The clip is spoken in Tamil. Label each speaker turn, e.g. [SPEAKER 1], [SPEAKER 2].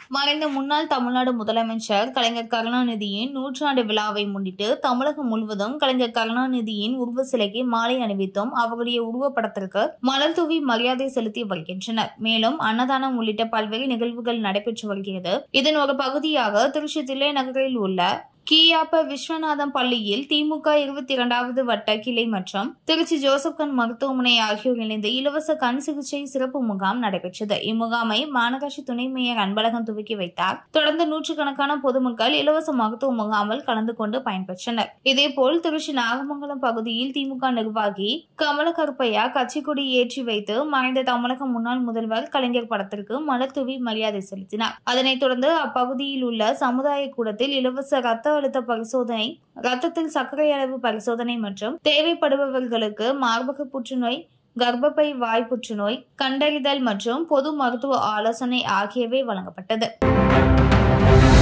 [SPEAKER 1] மறைந்த முன்னாள் தமிழ்நாடு முதலமைச்சர் கலைஞர் கருணாநிதியின் நூற்றாண்டு விழாவை முன்னிட்டு தமிழகம் முழுவதும் கலைஞர் கருணாநிதியின் உருவ சிலைக்கு மாலை அணிவித்தும் அவருடைய உருவப்படத்திற்கு மலர் தூவி மரியாதை செலுத்தி வருகின்றனர் மேலும் அன்னதானம் உள்ளிட்ட பல்வேறு நிகழ்வுகள் நடைபெற்று வருகிறது இதன் ஒரு பகுதியாக திருச்சி தில்லை நகரில் உள்ள கியாப்ப விஸ்வநாதம் பள்ளியில் திமுக இருபத்தி இரண்டாவது வட்ட கிளை மற்றும் திருச்சி ஜோசப் கண் மருத்துவமனை ஆகியோர் இணைந்து இலவச கண் சிகிச்சை சிறப்பு முகாம் நடைபெற்றது இம்முகாமை மாநகராட்சி துணை மேயர் அன்பழகன் துவக்கி வைத்தார் தொடர்ந்து நூற்றுக்கணக்கான பொதுமக்கள் இலவச மருத்துவ முகாமில் கலந்து கொண்டு பயன்பெற்றனர் இதேபோல் திருச்சி நாகமங்கலம் பகுதியில் திமுக நிர்வாகி கமல கருப்பையா கட்சிக்கொடி ஏற்றி வைத்து மறைந்த தமிழக முன்னாள் முதல்வர் கலைஞர் படத்திற்கு மலர் தூவி மரியாதை செலுத்தினார் அதனைத் தொடர்ந்து அப்பகுதியில் உள்ள சமுதாய கூடத்தில் இலவச ரத்த அழுத்த பரிசோதனை ரத்தத்தில் சர்க்கரை அளவு பரிசோதனை மற்றும் தேவைப்படுபவர்களுக்கு மார்பக புற்றுநோய் கர்ப்பப்பை வாய் புற்றுநோய் கண்டறிதல் மற்றும் பொது மருத்துவ ஆலோசனை ஆகியவை வழங்கப்பட்டது